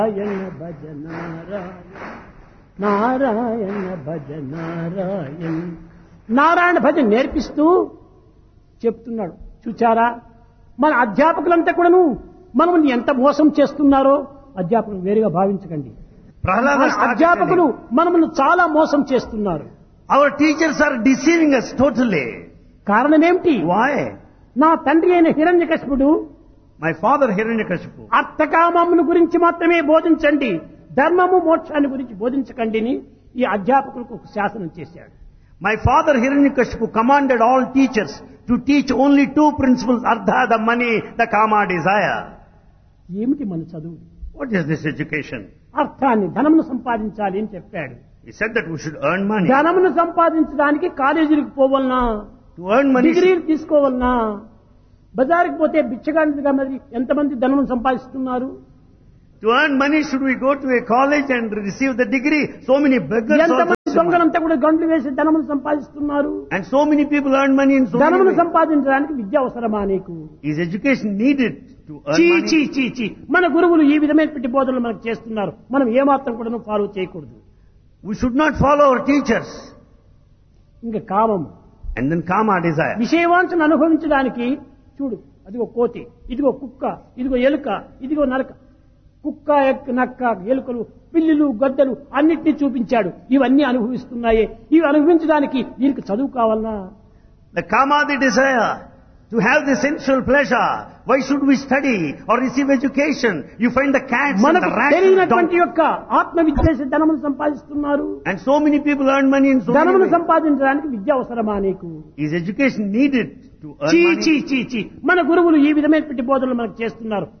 నారాయణ భజ నారాయణ నారాయణ భజ నారాయణ నారాయణ భజ నేర్పిస్తూ చెప్తున్నాడు చూచారా మన అధ్యాపకులంతా కూడాను మనల్ని ఎంత మోసం చేస్తున్నారో అధ్యాపకులు వేరుగా భావించకండి Prahlada మన started అధ్యాపకులు మనల్ని చాలా మోసం చేస్తున్నారు telling, Our teachers are deceiving us totally. కారణం ఏమిటి Why? నా తండ్రి అయిన హిరణ్యకశిపుడు My father Hiranyakashipu. అర్థకామమును గురించి మాత్రమే బోధించండి ధర్మము మోక్షాన్ని గురించి బోధించకండి అని ఈ అధ్యాపకులకు ఒక శాసనం చేశాడు My father Hiranyakashipu commanded all teachers to teach only two principles, Ardha, the money, the Kama, desire. ఏమిటి మన చదువు What is this education? అర్థాన్ని ధనమును సంపాదించాలి అని చెప్పాడు He said that we should earn money. ధనమును సంపాదించడానికి కాలేజీలకు పోవలనా To earn money, డిగ్రీలు తీసుకోవాలనా బజారుకి పోతే బిచ్చగాంటిగా మరి ఎంతమంది ధనమును సంపాదిస్తున్నారు to earn money, should we go to a college and receive the degree? So many beggars ఎంతమంది also- దొంగలంతా కూడా గంటలు వేసి ధనమును సంపాదిస్తున్నారు and so many people earn money in so many ధనమును ways. సంపాదించడానికి విద్య అవసరమా నీకు Is education needed to earn చీ money? చీ చీ చీ మన గురువులు ఈ విధమైనటువంటి బోధనలు మనకు చేస్తున్నారు మనం ఏమాత్రం కూడా ఫాలో చేయకూడదు We should not follow our teachers. ఇంకా కామం And then Kama, desire. విషయవాంఛను అనుభవించడానికి చూడు అదిగో కోతి ఇదిగో కుక్క ఇదిగో ఎలుక ఇదిగో నరక కుక్క ఎక్క నక్క ఎలుకలు పిల్లులు గద్దలు అన్నిటినీ చూపించాడు ఇవన్నీ అనుభవిస్తున్నాయే ఇవి అనుభవించడానికి దీనికి చదువు కావాలనా The Kama, the desire. To have the sensual pleasure. Why should we study or receive education? You find the cats and మనకు the rats and the తెలియనటువంటి donkeys. యొక్క ఆత్మ విద్య చేసి ధనమును సంపాదిస్తున్నారు And so many people earn money in so many ధనమును ways. సంపాదించడానికి విద్య అవసరమా నీకు Is education needed to earn చీ money? చీ చీ చీ మన గురువులు ఈ విధమైనటువంటి బోధనలు మనకు చేస్తున్నారు